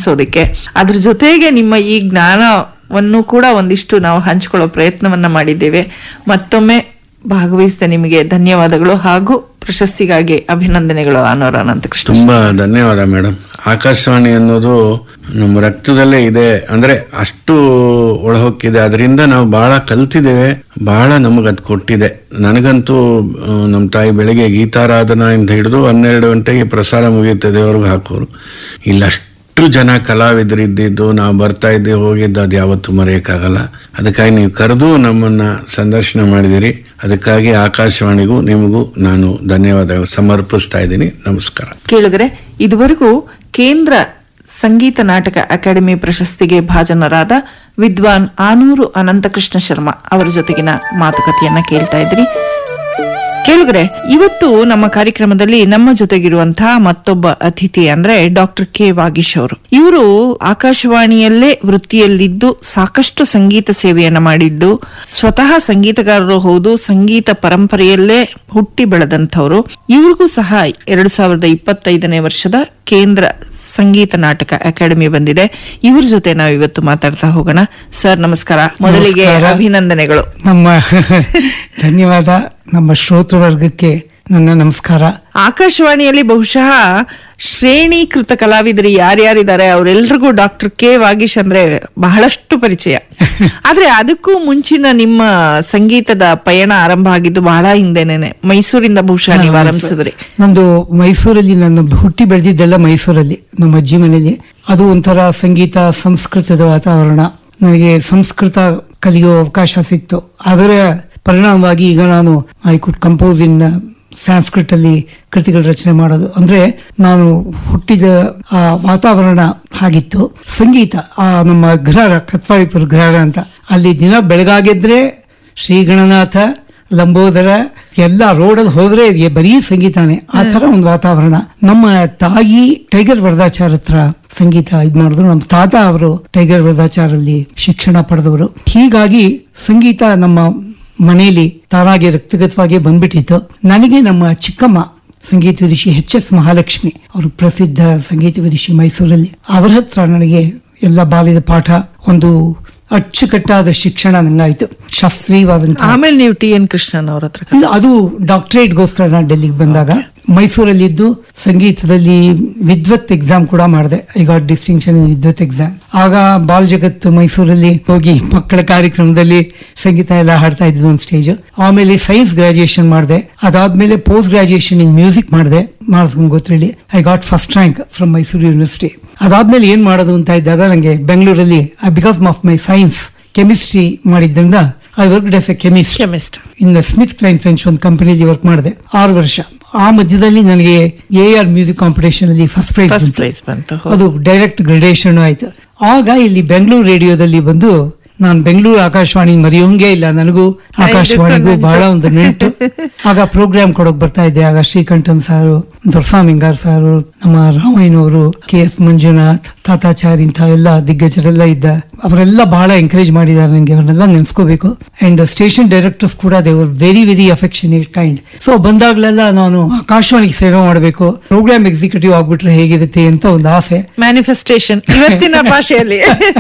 ಸೋದಕ್ಕೆ ಅದ್ರ ಜೊತೆಗೆ ನಿಮ್ಮ ಈ ಜ್ಞಾನವನ್ನು ಕೂಡ ಒಂದಿಷ್ಟು ನಾವು ಹಂಚಿಕೊಳ್ಳೋ ಪ್ರಯತ್ನವನ್ನ ಮಾಡಿದ್ದೇವೆ ಮತ್ತೊಮ್ಮೆ ಭಾಗವಹಿಸಿದ ನಿಮಗೆ ಧನ್ಯವಾದಗಳು ಹಾಗೂ ಪ್ರಶಸ್ತಿಗಾಗಿ ಅಭಿನಂದನೆಗಳು ಅನೋರ ಅನಂತಕೃಷ್ಣ ತುಂಬಾ ಧನ್ಯವಾದ ಮೇಡಮ್ ಆಕಾಶವಾಣಿ ಅನ್ನೋದು ನಮ್ಮ ರಕ್ತದಲ್ಲೇ ಇದೆ ಅಂದ್ರೆ ಅಷ್ಟು ಒಳಹೊಕ್ಕಿದೆ ಅದರಿಂದ ನಾವು ಬಹಳ ಕಲ್ತಿದ್ದೇವೆ ಬಹಳ ನಮಗೆ ಅದು ಕೊಟ್ಟಿದೆ ನನಗಂತೂ ಆ, ನಮ್ಮ ತಾಯಿ ಬೆಳಿಗ್ಗೆ ಗೀತಾರಾಧನಾ ಇಂದ ಹಿಡಿದು ಹನ್ನೆರಡು ಗಂಟೆಗೆ ಪ್ರಸಾರ ಮುಗಿಯುತ್ತದೆ ಅವ್ರಿಗೆ ಹಾಕೋರು ಇಲ್ಲಷ್ಟು ಜನ ಕಲಾವಿದರು ಇದ್ದಿದ್ದು ನಾವು ಬರ್ತಾ ಇದ್ದೀವಿ ಹೋಗಿದ್ದು ಅದು ಯಾವತ್ತೂ ಮರೆಯೋಕ್ಕಾಗಲ್ಲ ಅದಕ್ಕಾಗಿ ನೀವು ಕರೆದು ನಮ್ಮನ್ನ ಸಂದರ್ಶನ ಮಾಡಿದಿರಿ ಅದಕ್ಕಾಗಿ ಆಕಾಶವಾಣಿಗೂ ನಿಮಗೂ ನಾನು ಧನ್ಯವಾದ ಸಮರ್ಪಿಸ್ತಾ ಇದ್ದೀನಿ ನಮಸ್ಕಾರ ಕೇಳಿದ್ರೆ ಇದುವರೆಗೂ ಕೇಂದ್ರ ಸಂಗೀತ ನಾಟಕ ಅಕಾಡೆಮಿ ಪ್ರಶಸ್ತಿಗೆ ಭಾಜನರಾದ ವಿದ್ವಾನ್ ಆನೂರು ಅನಂತಕೃಷ್ಣ ಶರ್ಮಾ ಅವರ ಜೊತೆಗಿನ ಮಾತುಕತೆಯನ್ನ ಕೇಳ್ತಾ ಇದ್ರಿ ಕೇಳುಗರೆ ಇವತ್ತು ನಮ್ಮ ಕಾರ್ಯಕ್ರಮದಲ್ಲಿ ನಮ್ಮ ಜೊತೆಗಿರುವಂತಹ ಮತ್ತೊಬ್ಬ ಅತಿಥಿ ಅಂದ್ರೆ ಡಾಕ್ಟರ್ ಕೆ ವಾಗೀಶ್ ಅವರು ಇವರು ಆಕಾಶವಾಣಿಯಲ್ಲೇ ವೃತ್ತಿಯಲ್ಲಿದ್ದು ಸಾಕಷ್ಟು ಸಂಗೀತ ಸೇವೆಯನ್ನ ಮಾಡಿದ್ದು ಸ್ವತಃ ಸಂಗೀತಗಾರರು ಹೌದು ಸಂಗೀತ ಪರಂಪರೆಯಲ್ಲೇ ಹುಟ್ಟಿ ಬೆಳೆದಂಥವ್ರು ಇವ್ರಿಗೂ ಸಹ ಎರಡ್ ಸಾವಿರದ ಇಪ್ಪತ್ತೈದನೇ ವರ್ಷದ ಕೇಂದ್ರ ಸಂಗೀತ ನಾಟಕ ಅಕಾಡೆಮಿ ಬಂದಿದೆ ಇವ್ರ ಜೊತೆ ನಾವು ಇವತ್ತು ಮಾತಾಡ್ತಾ ಹೋಗೋಣ ಸರ್ ನಮಸ್ಕಾರ ಮೊದಲಿಗೆ ನಮಸ್ಕಾರ. ಅಭಿನಂದನೆಗಳು ನಮ್ಮ ಧನ್ಯವಾದ ನಮ್ಮ ಶ್ರೋತೃವರ್ಗಕ್ಕೆ ನನ್ನ ನಮಸ್ಕಾರ ಆಕಾಶವಾಣಿಯಲ್ಲಿ ಬಹುಶಃ ಶ್ರೇಣೀಕೃತ ಕಲಾವಿದರು ಯಾರ್ಯಾರಿದ್ದಾರೆ ಅವರೆಲ್ಲರಿಗೂ ಡಾಕ್ಟರ್ ಕೆ ವಾಗೀಶ್ ಅಂದ್ರೆ ಬಹಳಷ್ಟು ಪರಿಚಯ ಆದ್ರೆ ಅದಕ್ಕೂ ಮುಂಚಿನ ನಿಮ್ಮ ಸಂಗೀತದ ಪಯಣ ಆರಂಭ ಆಗಿದ್ದು ಬಹಳ ಹಿಂದೆನೇನೆ ಮೈಸೂರಿಂದ ಬಹುಶಃ ನೀವು ಆರಂಭಿಸಿದ್ರಿ ನಂದು ಮೈಸೂರಲ್ಲಿ ನನ್ನ ಹುಟ್ಟಿ ಬೆಳೆದಿದ್ದೆಲ್ಲ ಮೈಸೂರಲ್ಲಿ ನಮ್ಮ ಅಜ್ಜಿ ಮನೆಯಲ್ಲಿ ಅದು ಒಂಥರ ಸಂಗೀತ ಸಂಸ್ಕೃತದ ವಾತಾವರಣ ನನಗೆ ಸಂಸ್ಕೃತ ಕಲಿಯೋ ಅವಕಾಶ ಸಿಕ್ತು ಅದರ ಪರಿಣಾಮವಾಗಿ ಈಗ ನಾನು I could compose in Sanskrit ಅಲ್ಲಿ ಕೃತಿಗಳ ರಚನೆ ಮಾಡೋದು ಅಂದ್ರೆ ನಾನು ಹುಟ್ಟಿದ ಆ ವಾತಾವರಣ ಹಾಗಿತ್ತು ಸಂಗೀತ ಆ ನಮ್ಮ ಗೃಹ ಕತ್ವಾಳಿಪುರ ಗೃಹ ಅಂತ ಅಲ್ಲಿ ದಿನ ಬೆಳಗಾಗಿದ್ರೆ ಶ್ರೀ ಗಣನಾಥ ಲಂಬೋದರ ಎಲ್ಲ ರೋಡಲ್ಲಿ ಹೋದ್ರೆ ಇದ್ಗೆ ಬರೀ ಸಂಗೀತಾನೆ ಆ ತರ ಒಂದು ವಾತಾವರಣ ನಮ್ಮ ತಾಯಿ ಟೈಗರ್ ವರದಾಚಾರ ಹತ್ರ ಸಂಗೀತ ಇದ್ ಮಾಡಿದ್ರು ನಮ್ಮ ತಾತ ಅವರು ಟೈಗರ್ ವರದಾಚಾರಲ್ಲಿ ಶಿಕ್ಷಣ ಪಡೆದವರು ಹೀಗಾಗಿ ಸಂಗೀತ ನಮ್ಮ ಮನೆಯಲ್ಲಿ ತಾನಾಗಿ ರಕ್ತಗತವಾಗಿ ಬಂದ್ಬಿಟ್ಟಿತ್ತು ನನಗೆ ನಮ್ಮ ಚಿಕ್ಕಮ್ಮ ಸಂಗೀತ ವಿದುಷಿ ಎಚ್ ಎಸ್ ಮಹಾಲಕ್ಷ್ಮಿ ಅವರು ಪ್ರಸಿದ್ಧ ಸಂಗೀತ ವಿದುಷಿ ಮೈಸೂರಲ್ಲಿ ಅವರ ಹತ್ರ ನನಗೆ ಎಲ್ಲ ಬಾಲ್ಯದ ಪಾಠ ಒಂದು ಅಚ್ಚುಕಟ್ಟಾದ ಶಿಕ್ಷಣ ನಂಗಾಯ್ತು ಶಾಸ್ತ್ರೀಯವಾದಂತಹ ಆಮೇಲೆ ನೀವು ಟಿ ಎನ್ ಕೃಷ್ಣನ್ ಅವ್ರ ಹತ್ರ ಇಲ್ಲ, ಅದು ಡಾಕ್ಟರೇಟ್ಗೋಸ್ಕರ ನಾನು ಡೆಲ್ಲಿಗೆ ಬಂದಾಗ ಮೈಸೂರಲ್ಲಿದ್ದು ಸಂಗೀತದಲ್ಲಿ ವಿದ್ವತ್ ಎಕ್ಸಾಮ್ ಕೂಡ ಮಾಡಿದೆ ಐ ಗಾಟ್ ಡಿಸ್ಟಿಂಕ್ಷನ್ ಇನ್ ವಿದ್ವತ್ ಎಕ್ಸಾಮ್ ಆಗ ಬಾಲ್ ಜಗತ್ ಮೈಸೂರಲ್ಲಿ ಹೋಗಿ ಮಕ್ಕಳ ಕಾರ್ಯಕ್ರಮದಲ್ಲಿ ಸಂಗೀತ ಎಲ್ಲ ಹಾಡ್ತಾ ಇದ್ದು ಒಂದು ಸ್ಟೇಜ್ ಆಮೇಲೆ ಸೈನ್ಸ್ ಗ್ರಾಜುಯೇಷನ್ ಮಾಡಿದೆ ಅದಾದ್ಮೇಲೆ ಪೋಸ್ಟ್ ಗ್ರಾಜುಯೇಷನ್ ಇನ್ ಮ್ಯೂಸಿಕ್ ಮಾಡಿದೆ ಮಾಡಿಸ್ಕೊಂಡು ಗೊತ್ತಿರಲಿ I got first rank from Mysore university ಅದಾದ್ಮೇಲೆ ಏನ್ ಮಾಡೋದು ಅಂತ ಇದ್ದಾಗ ನಂಗೆ ಬೆಂಗಳೂರಲ್ಲಿ because of my science chemistry ಮಾಡಿದ್ರಿಂದ I work as a chemist chemist in Smith Kline French ಒಂದು ಕಂಪನಿಯಲ್ಲಿ ವರ್ಕ್ ಮಾಡಿದೆ ಆರು ವರ್ಷ ಆ ಮಧ್ಯದಲ್ಲಿ ನನಗೆ ಎ ಆರ್ ಮ್ಯೂಸಿಕ್ ಕಾಂಪಿಟೇಷನ್ ಅಲ್ಲಿ ಫಸ್ಟ್ ಪ್ರೈಸ್ ಫಸ್ಟ್ ಪ್ರೈಸ್ ಬಂತು ಹೌದು. ಅದು ಡೈರೆಕ್ಟ್ ಗ್ರೇಡೇಷನ್ ಆಯ್ತು ಆಗ ಇಲ್ಲಿ ಬೆಂಗಳೂರು ರೇಡಿಯೋದಲ್ಲಿ ಬಂದು ನಾನು ಬೆಂಗಳೂರು ಆಕಾಶವಾಣಿ ಮರೆಯೋಂಗೇ ಇಲ್ಲ ನನಗೂ ಆಕಾಶವಾಣಿಗೂ ನೆಂಟು. ಬಹಳ ಒಂದು ನೆಂಟು ಆಗ ಪ್ರೋಗ್ರಾಮ್ ಕೊಡೋಕ್ ಬರ್ತಾ ಇದ್ದೆ ಆಗ ಶ್ರೀಕಂಠನ್ ಸಾರು ದೊರಸ್ವಾಮಿಂಗಾರ್ ಸಾರು ನಮ್ಮ ರಾಮಯ್ಯನವರು ಕೆ ಎಸ್ ಮಂಜುನಾಥ್ ತಾತಾಚಾರ್ ಇಂಥ ಎಲ್ಲ ದಿಗ್ಗಜರೆಲ್ಲ ಇದ್ದ ಅವರೆಲ್ಲ ಬಹಳ ಎಂಕರೇಜ್ ಮಾಡಿದ್ದಾರೆ ನನಗೆ ಅವರನ್ನೆಲ್ಲ ನೆನೆಸ್ಕೋಬೇಕು ಅಂಡ್ ಸ್ಟೇಷನ್ ಡೈರೆಕ್ಟರ್ಸ್ ಕೂಡ they were very very affectionate kind so ಬಂದಾಗ್ಲೆಲ್ಲ ನಾನು ಆಕಾಶವಾಣಿಗೆ ಸೇವೆ ಮಾಡಬೇಕು ಪ್ರೋಗ್ರಾಮ್ ಎಕ್ಸಿಕ್ಯೂಟಿವ್ ಆಗ್ಬಿಟ್ರೆ ಹೇಗಿರುತ್ತೆ ಅಂತ ಒಂದು ಆಸೆ ಮ್ಯಾನಿಫೆಸ್ಟೇಷನ್ ಇವತ್ತಿನ ಭಾಷೆಯಲ್ಲಿ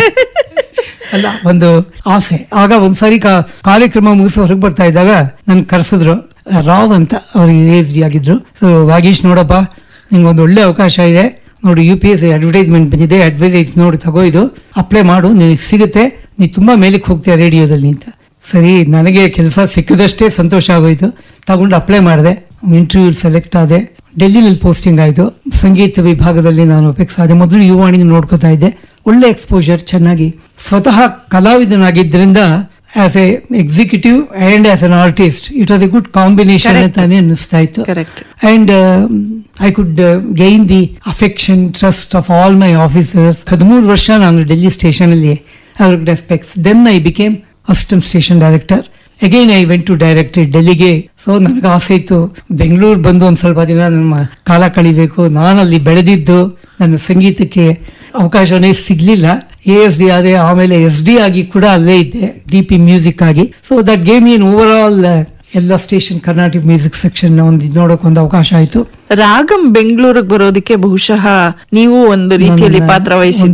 ಅಲ್ಲ ಒಂದು ಆಸೆ ಆಗ ಒಂದ್ಸರಿ ಕಾ- ಕಾರ್ಯಕ್ರಮ ಮುಗಿಸಿ ಹೊರಗೆ ಬರ್ತಾ ಇದ್ದಾಗ ನನ್ ಕರೆಸಿದ್ರು ರಾವ್ ಅಂತ ಅವ್ರಿಗೆ ಏಜ್ ಆಗಿದ್ರು ಸೊ ವಾಗೀಶ್ ನೋಡಪ್ಪ ನಿಂಗೆ ಒಂದು ಒಳ್ಳೆ ಅವಕಾಶ ಇದೆ ನೋಡಿ ಯು ಪಿ ಎಸ್ ಅಡ್ವರ್ಟೈಸ್ಮೆಂಟ್ ಬಂದಿದೆ ಅಡ್ವರ್ಟೈಸ್ ನೋಡಿ ತಗೋ ಇದು ಅಪ್ಲೈ ಮಾಡು ನಿನಗೆ ಸಿಗುತ್ತೆ ನೀ ತುಂಬಾ ಮೇಲಕ್ಕೆ ಹೋಗ್ತೀಯ ರೇಡಿಯೋದಲ್ಲಿ ಅಂತ ಸರಿ ನನಗೆ ಕೆಲಸ ಸಿಕ್ಕದಷ್ಟೇ ಸಂತೋಷ ಆಗೋಯ್ತು ತಗೊಂಡು ಅಪ್ಲೈ ಮಾಡಿದೆ ಇಂಟರ್ವ್ಯೂ ಸೆಲೆಕ್ಟ್ ಆದೆ ಡೆಲ್ಲಿನಲ್ಲಿ ಪೋಸ್ಟಿಂಗ್ ಆಯಿತು ಸಂಗೀತ ವಿಭಾಗದಲ್ಲಿ ನಾನು ಅಪೇಕ್ಷೆ ಆದೆ ಮೊದಲು ಯುವಾಣಿ ನೋಡ್ಕೋತಾ ಇದ್ದೆ ಒಳ್ಳೆ ಎಕ್ಸ್ಪೋಜರ್ ಚೆನ್ನಾಗಿ ಸ್ವತಃ ಕಲಾವಿದನಾಗಿದ್ದರಿಂದ as a executive and as an artist it was a good combination Correct. ಅಂತಾನೆ ಅನ್ನಿಸ್ತಾ ಇತ್ತು Correct. And I could gain the affection trust of all my officers ಹದಿಮೂರು ವರ್ಷ ನಾನು ಡೆಲ್ಲಿ ಸ್ಟೇಷನ್ ಅಲ್ಲಿ respects then I became assistant station director again I went to director ಡೆಲ್ಲಿಗೆ so ನನಗೆ ಆಸೆ ಇತ್ತು ಬೆಂಗಳೂರು ಬಂದು ಒಂದ್ ಸ್ವಲ್ಪ ದಿನ ನಮ್ಮ ಕಾಲ ಕಳಿಬೇಕು ನಾನು ಅಲ್ಲಿ ಬೆಳೆದಿದ್ದು ನನ್ನ ಸಂಗೀತಕ್ಕೆ ಅವಕಾಶನೇ ಸಿಗ್ಲಿಲ್ಲ ಎ ಎಸ್ ಡಿ ಆದೆ ಆಮೇಲೆ ಎಸ್ ಡಿ ಆಗಿ ಕೂಡ ಅಲ್ಲೇ ಇದ್ದೆ ಡಿ ಪಿ ಮ್ಯೂಸಿಕ್ ಆಗಿ so that game in over all ಎಲ್ಲ ಸ್ಟೇಷನ್ ಕರ್ನಾಟಕ ಮ್ಯೂಸಿಕ್ ಸೆಕ್ಷನ್ ಒಂದು ಇದ್ ನೋಡಕ್ ಒಂದು ಅವಕಾಶ ಆಯ್ತು ರಾಗಂ ಬೆಂಗಳೂರಿಗೆ ಬರೋದಕ್ಕೆ ಬಹುಶಃ ನೀವು ಒಂದು ರೀತಿಯಲ್ಲಿ ನನ್ನ ಪಾತ್ರ ವಹಿಸಿದ್ರಿ